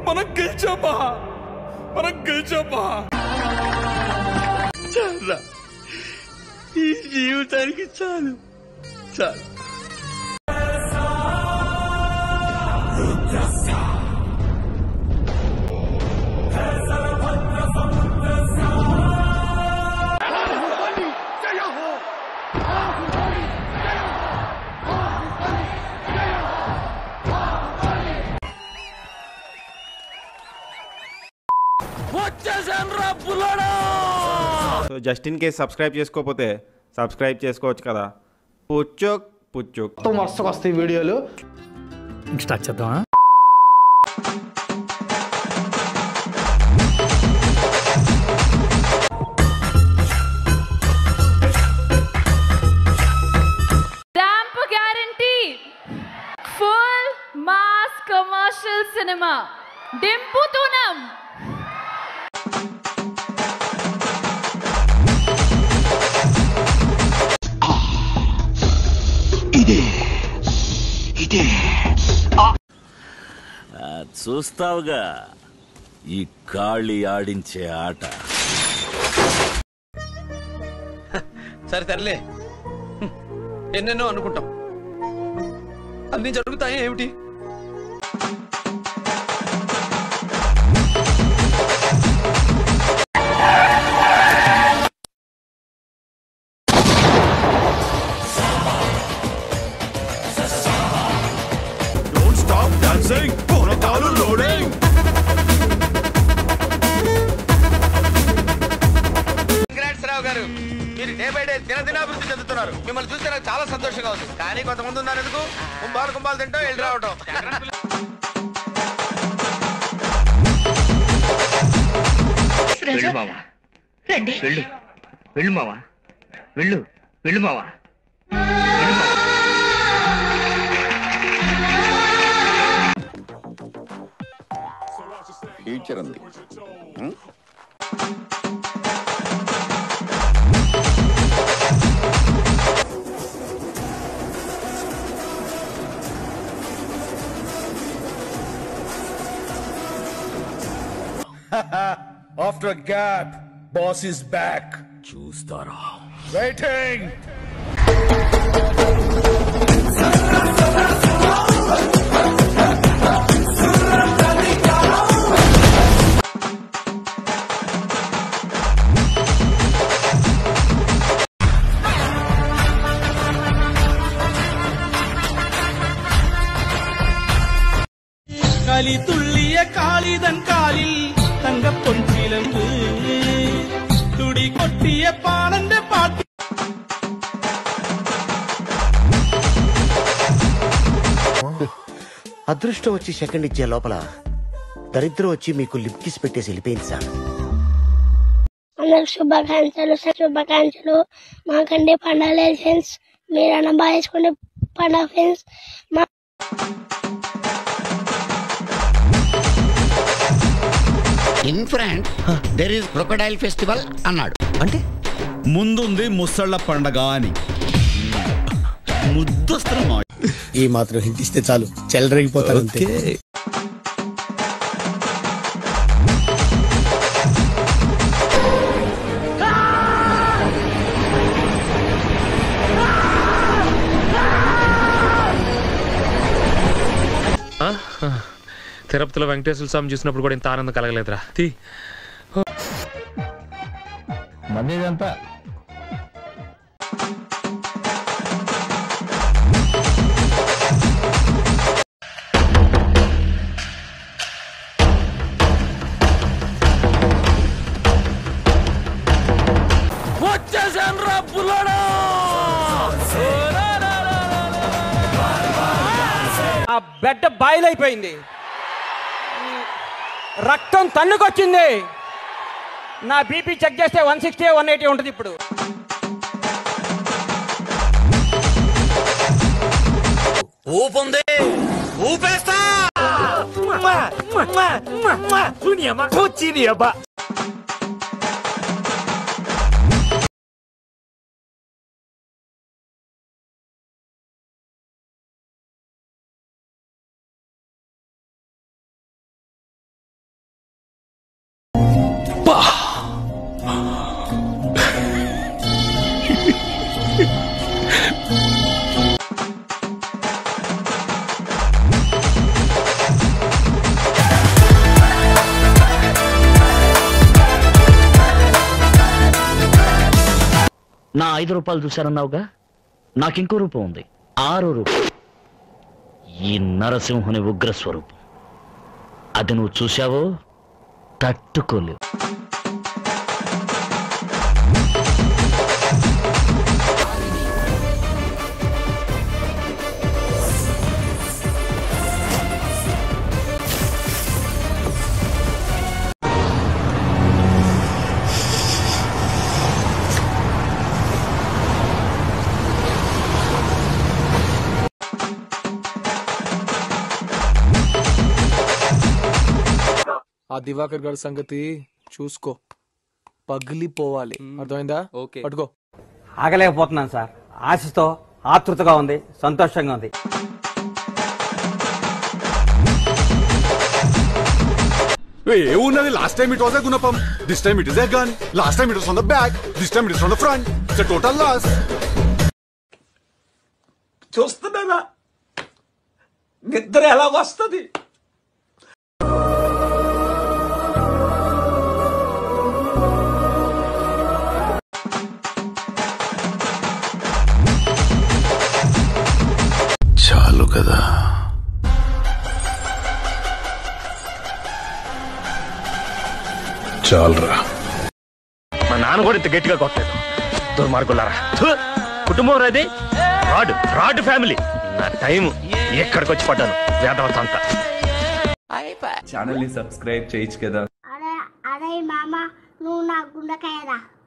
మనం గెలిచామా మనం గెలిచామా చాలా ఈ జీవితానికి చాలు చాలు so just in case subscribe చేసుకోకపోతే సబ్స్క్రైబ్ చేసుకోవచ్చు కదా పుచ్చుక్ పుచ్చుక్ మొత్తం వరుసకు వస్తాయి వీడియోలు స్టార్ట్ చేద్దామా Damp guarantee. Full mass commercial cinema. Dimpu Tunam. చూస్తావుగా ఈ కాళి ఆడించే ఆట సరే తరలే ఎన్నెన్నో అనుకుంటాం అన్ని జరుగుతాయి ఏమిటి కంగ్రాట్స్ రావు గారు మీరు డే బై డే దినదినాభివృద్ధి చెందుతున్నారు మిమ్మల్ని చూస్తే నాకు చాలా సంతోషంగా ఉంది కానీ కొంతమంది ఉన్నారు ఎందుకు కుంభాలు కుంభాలు తింటాం వెళ్ళి రావటం వెళ్ళు మావా వెళ్ళు వెళ్ళు మావా వెళ్ళు వెళ్ళు మావా వెళ్ళు మావా ఫ్యూచర్ ఉంది after a gap boss is back చూస్తారా వెయిటింగ్ களி துள்ளிய காளிதன் காலில் தங்க பொன்சிலம்பு துடி கொட்டிய பானந்த பாட்டு అదృష్టం వచ్చి సెకండ్ ఇచ్చే లోపల దరిద్రం వచ్చి మీకు లిప్ కిస్ పెట్టేసి వెళ్ళిపోయింది సార్ అందరికి శుభాకాంక్షలు శుభాకాంక్షలు మాకండి పండగ లేదు ఫ్రెండ్స్ మీరన్నా బాగా చేసుకునే పండగ ఫ్రెండ్స్ మా in front there is crocodile festival అన్నాడు అంటే ముందుంది ముసళ్ళ పండగ అని ముద్దొస్తున్నా ఈ మాత్రం హింట్ ఇస్తే చాలు చెలరేగిపోతారు అంతే తిరుపతిలో వెంకటేశ్వర స్వామి చూసినప్పుడు కూడా ఇంత ఆనందం కలగలేదురా తీ ఆ బెడ్ బాయిల్ అయిపోయింది రక్తం తన్నుకొచ్చింది నా బీపీ చెక్ చేస్తే వన్ సిక్స్టీ వన్ ఎయిటీ ఉంటుంది ఇప్పుడు ఊపుంది ఊపేస్తా నా ఐదు రూపాయలు చూశారన్నావుగా నాకింకో రూపం ఉంది ఆరో రూపం ఈ నరసింహుని ఉగ్ర స్వరూపం అది నువ్వు చూశావో తట్టుకోలేవు ఆ దివాకర్ గారి సంగతి చూసుకో పగిలిపోవాలి అర్థమైందా ఓకే పట్టుకో ఆగలేకపోతున్నాను సార్ ఆశతో ఆతృతగా ఉంది సంతోషంగా ఉంది ఏమున్నది last time it was a గుణపం this time it is a gun last time it was on the back this time it is on the front it's total loss చూస్తున్నానా నిద్ర ఎలా వస్తుంది చాలు కదా చాలరా మా నాన్న కూడా ఇంత గట్టిగా కొట్టలేదు దుర్మార్గులారా థు! కుటుంబం రాది రాడ్ రాడ్ ఫ్యామిలీ నా టైం ఎక్కడికి వచ్చి పడ్డాను వేదవతంతా ఛానల్ ని సబ్స్క్రైబ్ చేయొచ్చు కదా అరే అరే మామ నువ్వు నా గుండెకాయరా